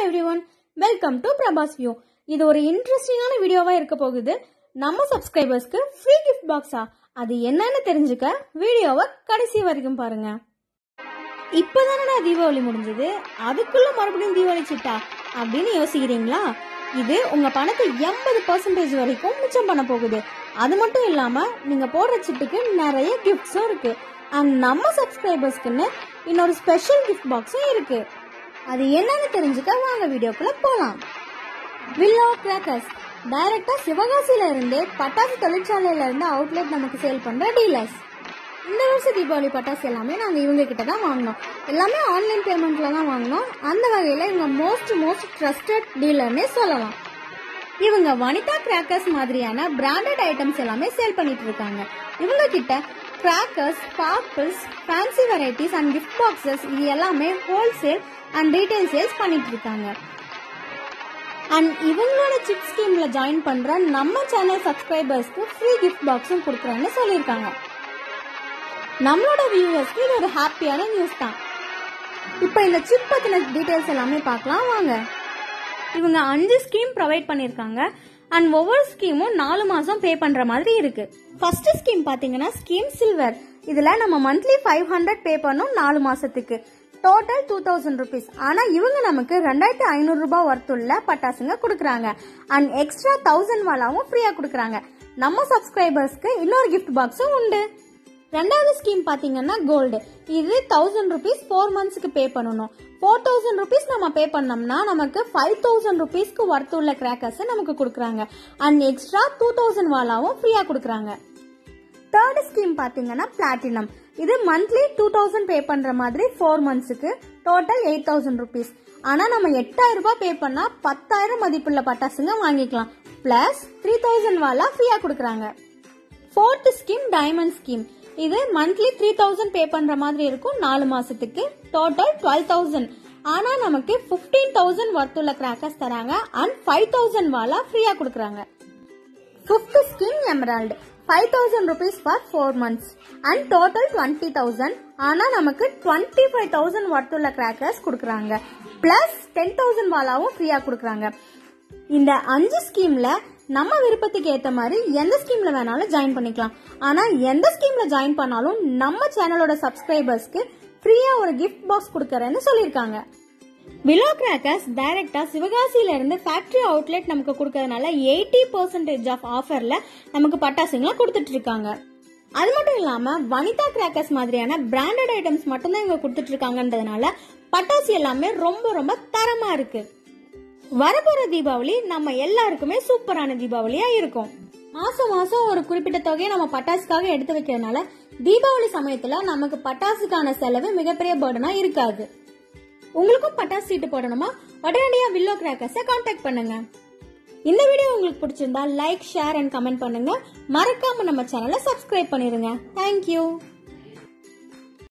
every everyone welcome to Prabhas view இது ஒரு இன்ட்ரெஸ்டிங்கான வீடியோவா இருக்க போகுது நம்ம சப்ஸ்கிரைபர்ஸ்க்கு ஃப்ரீ கிஃப்ட் பாக்ஸா அது என்னன்னு தெரிஞ்சுக்க வீடியோவை கடைசி வரைக்கும் பாருங்க இப்போதானடா தீபாவளி முடிஞ்சது அதுக்குள்ள மறுபடியும் தீபாவளி சிட்டா அப்படின்னு யோசிக்கிறீங்களா இது உங்க பணத்தை எண்பது பர்சன்டேஜ் வரைக்கும் மிச்சம் பண்ண போகுது அது மட்டும் இல்லாம நீங்க போடுற சிட்டுக்கு நிறைய கிஃப்ட்ஸும் இருக்கு அண்ட் நம்ம சப்ஸ்கிரைபர்ஸ்க்குன்னு இன்னொரு ஸ்பெஷல் கிஃப்ட் பாக்ஸும் இருக்கு அது என்னன்னு தெரிஞ்சுக்க வாங்க வீடியோக்குள்ள போலாம் வில்லோ கிராக்கர்ஸ் டைரக்டா சிவகாசியில இருந்து பட்டாசு தொழிற்சாலையில இருந்து அவுட்லெட் நமக்கு சேல் பண்ற டீலர்ஸ் இந்த வருஷம் தீபாவளி பட்டாசு எல்லாமே நாங்க இவங்க கிட்ட தான் வாங்கினோம் எல்லாமே ஆன்லைன் பேமெண்ட்ல தான் வாங்கினோம் அந்த வகையில இவங்க மோஸ்ட் மோஸ்ட் ட்ரஸ்டட் டீலர்னே சொல்லலாம் இவங்க வனிதா கிராக்கர்ஸ் மாதிரியான பிராண்டட் ஐட்டம்ஸ் எல்லாமே சேல் பண்ணிட்டு இருக்காங்க இவங்க கிட்ட crackers sparkles fancy varieties and gift boxes இது எல்லாமே ஹோல்சேல் அண்ட் ரீட்டைல் சேல்ஸ் பண்ணிட்டு இருக்காங்க அண்ட் இவங்களோட சிப் ஸ்கீம்ல ஜாயின் பண்ற நம்ம சேனல் சப்ஸ்கிரைபர்ஸ்க்கு ஃப்ரீ கிஃப்ட் பாக்ஸும் கொடுக்குறேன்னு சொல்லியிருக்காங்க நம்மளோட வியூவர்ஸ்க்கு இது ஒரு ஹாப்பியான நியூஸ் தான் இப்போ இந்த சிப் பத்தின டீடைல்ஸ் எல்லாமே பார்க்கலாம் வாங்க இவங்க அஞ்சு ஸ்கீம் ப்ரொவைட் பண்ணிருக்காங்க அண்ட் ஒவ்வொரு ஸ்கீமும் நாலு மாசம் பே பண்ற மாதிரி இருக்கு ஃபர்ஸ்ட் ஸ்கீம் பாத்தீங்கன்னா ஸ்கீம் சில்வர் இதுல நம்ம மந்த்லி ஃபைவ் ஹண்ட்ரட் பே பண்ணோம் நாலு மாசத்துக்கு டோட்டல் டூ தௌசண்ட் ருபீஸ் ஆனா இவங்க நமக்கு ரெண்டாயிரத்தி ஐநூறு ரூபாய் ஒர்த்துள்ள பட்டாசுங்க கொடுக்குறாங்க அண்ட் எக்ஸ்ட்ரா தௌசண்ட் வாலாவும் ஃப்ரீயா கொடுக்குறாங்க நம்ம சப்ஸ்கிரைபர்ஸ்க்கு இன்னொரு கிஃப்ட் பாக்ஸும் உண்டு ரெண்டாவது ஸ்கீம் பாத்தீங்கன்னா கோல்டு இது தௌசண்ட் ருபீஸ் ஃபோர் மந்த்ஸ்க்கு பே பண்ணணும் ஃபோர் தௌசண்ட் ருபீஸ் நம்ம பே பண்ணோம்னா நமக்கு ஃபைவ் தௌசண்ட் ருபீஸ்க்கு ஒர்த் உள்ள கிராக்கர்ஸ் நமக்கு கொடுக்குறாங்க அண்ட் எக்ஸ்ட்ரா டூ தௌசண்ட் வாலாவும் ஃப்ரீயா கொடுக்குறாங்க தேர்ட் ஸ்கீம் பாத்தீங்கன்னா பிளாட்டினம் இது மந்த்லி டூ தௌசண்ட் பே பண்ற மாதிரி ஃபோர் மந்த்ஸுக்கு டோட்டல் எயிட் தௌசண்ட் ருபீஸ் ஆனா நம்ம எட்டாயிரம் ரூபாய் பே பண்ணா பத்தாயிரம் மதிப்புள்ள பட்டாசுங்க வாங்கிக்கலாம் பிளஸ் த்ரீ தௌசண்ட் வாலா ஃப்ரீயா கொடுக்குறாங்க ஃபோர்த் ஸ்கீம் டைமண்ட் ஸ்கீம் இது மந்த்லி த்ரீ தௌசண்ட் பே பண்ற மாதிரி இருக்கும் நாலு மாசத்துக்கு டோட்டல் டுவெல் தௌசண்ட் ஆனா நமக்கு பிப்டீன் தௌசண்ட் ஒர்த் உள்ள கிராக்கர்ஸ் தராங்க அண்ட் ஃபைவ் தௌசண்ட் வாலா ஃப்ரீயா கொடுக்குறாங்க fifth scheme emerald five thousand rupees for four months and total twenty thousand ஆனா நமக்கு டுவெண்ட்டி ஃபைவ் தௌசண்ட் ஒர்த் உள்ள கிராக்கர்ஸ் கொடுக்குறாங்க பிளஸ் டென் தௌசண்ட் வாலாவும் ஃப்ரீயா கொடுக்குறாங்க இந்த அஞ்சு ஸ்கீம்ல நம்ம விருப்பத்துக்கு ஏத்த மாதிரி எந்த ஸ்கீம்ல வேணாலும் ஜாயின் பண்ணிக்கலாம் ஆனா எந்த ஸ்கீம்ல ஜாயின் பண்ணாலும் நம்ம சேனலோட சப்ஸ்கிரைபர்ஸ்க்கு ஃப்ரீயா ஒரு கிஃப்ட் பாக்ஸ் கொடுக்கறேன்னு சொல்லியிருக்காங்க விலோ கிராக்கர்ஸ் டைரக்டா சிவகாசியில இருந்து ஃபேக்டரி அவுட்லெட் நமக்கு கொடுக்கறதுனால எயிட்டி பர்சன்டேஜ் ஆஃப் ஆஃபர்ல நமக்கு பட்டாசுங்களா கொடுத்துட்டு இருக்காங்க அது மட்டும் இல்லாம வனிதா கிராக்கர்ஸ் மாதிரியான பிராண்டட் ஐட்டம்ஸ் மட்டும்தான் இவங்க கொடுத்துட்டு இருக்காங்கன்றதுனால பட்டாசு எல்லாமே ரொம்ப ரொம்ப தரமா இருக்கு வரப்போற தீபாவளி நம்ம எல்லாருக்குமே சூப்பரான தீபாவளியா இருக்கும் மாசம் மாசம் ஒரு குறிப்பிட்ட தொகையை நம்ம பட்டாசுக்காக எடுத்து வைக்கிறதுனால தீபாவளி சமயத்துல நமக்கு பட்டாசுக்கான செலவு மிகப்பெரிய பேர்டனா இருக்காது உங்களுக்கும் பட்டாசு சீட்டு போடணுமா உடனடியா வில்லோ கிராக்கர்ஸை காண்டாக்ட் பண்ணுங்க இந்த வீடியோ உங்களுக்கு பிடிச்சிருந்தா லைக் ஷேர் அண்ட் கமெண்ட் பண்ணுங்க மறக்காம நம்ம சேனலை சப்ஸ்கிரைப் பண்ணிருங்க தேங்க்யூ